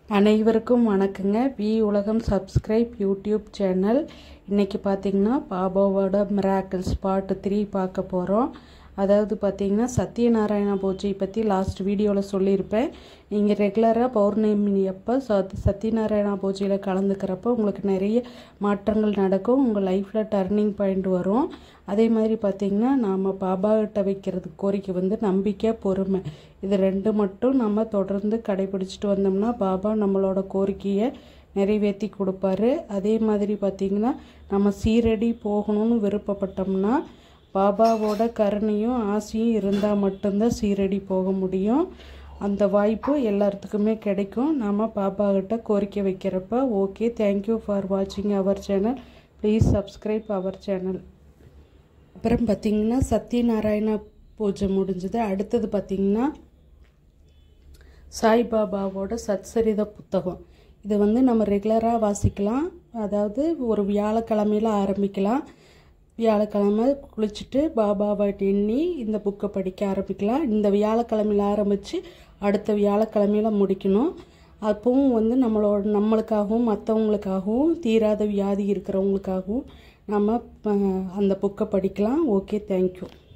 அனைவருக்கும் வணக்கங்க வி உலகம் சப்ஸ்கிரைப் யூடியூப் சேனல் இன்றைக்கி பார்த்தீங்கன்னா பாபாவோட மிராக்கிள்ஸ் பார்ட் த்ரீ பார்க்க போகிறோம் அதாவது பார்த்தீங்கன்னா சத்யநாராயண பூஜை பற்றி லாஸ்ட் வீடியோவில் சொல்லியிருப்பேன் நீங்கள் ரெகுலராக பௌர்ணமி அப்போ சத் சத்யநாராயண பூஜையில் கலந்துக்கிறப்போ உங்களுக்கு நிறைய மாற்றங்கள் நடக்கும் உங்கள் லைஃப்பில் டர்னிங் பாயிண்ட் வரும் அதே மாதிரி பார்த்திங்கன்னா நாம் பாபாகிட்ட வைக்கிறது கோரிக்கை வந்து நம்பிக்கை பொறுமை இது ரெண்டு மட்டும் நம்ம தொடர்ந்து கடைபிடிச்சிட்டு வந்தோம்னா பாபா நம்மளோட கோரிக்கையை நிறைவேற்றி கொடுப்பாரு அதே மாதிரி பார்த்திங்கன்னா நம்ம சீரடி போகணும்னு விருப்பப்பட்டோம்னா பாபாவோட கருணையும் ஆசையும் இருந்தால் மட்டும்தான் சீரடி போக முடியும் அந்த வாய்ப்பு எல்லாத்துக்குமே கிடைக்கும் நாம் பாபாகிட்ட கோரிக்கை வைக்கிறப்ப ஓகே தேங்க்யூ ஃபார் வாட்சிங் our channel please subscribe our channel அப்புறம் பார்த்திங்கன்னா சத்யநாராயண பூஜை முடிஞ்சது அடுத்தது பார்த்திங்கன்னா சாய்பாபாவோட சத்சரித புத்தகம் இது வந்து நம்ம ரெகுலராக வாசிக்கலாம் அதாவது ஒரு வியாழக்கிழமையில் ஆரம்பிக்கலாம் வியாழக்கிழமை குளிச்சுட்டு பாபாவை எண்ணி இந்த புக்கை படிக்க ஆரம்பிக்கலாம் இந்த வியாழக்கிழமையில் ஆரம்பித்து அடுத்த வியாழக்கிழமையில் முடிக்கணும் அப்பவும் வந்து நம்மளோட நம்மளுக்காகவும் மற்றவங்களுக்காகவும் தீராத வியாதி இருக்கிறவங்களுக்காகவும் நம்ம அந்த புக்கை படிக்கலாம் ஓகே தேங்க்யூ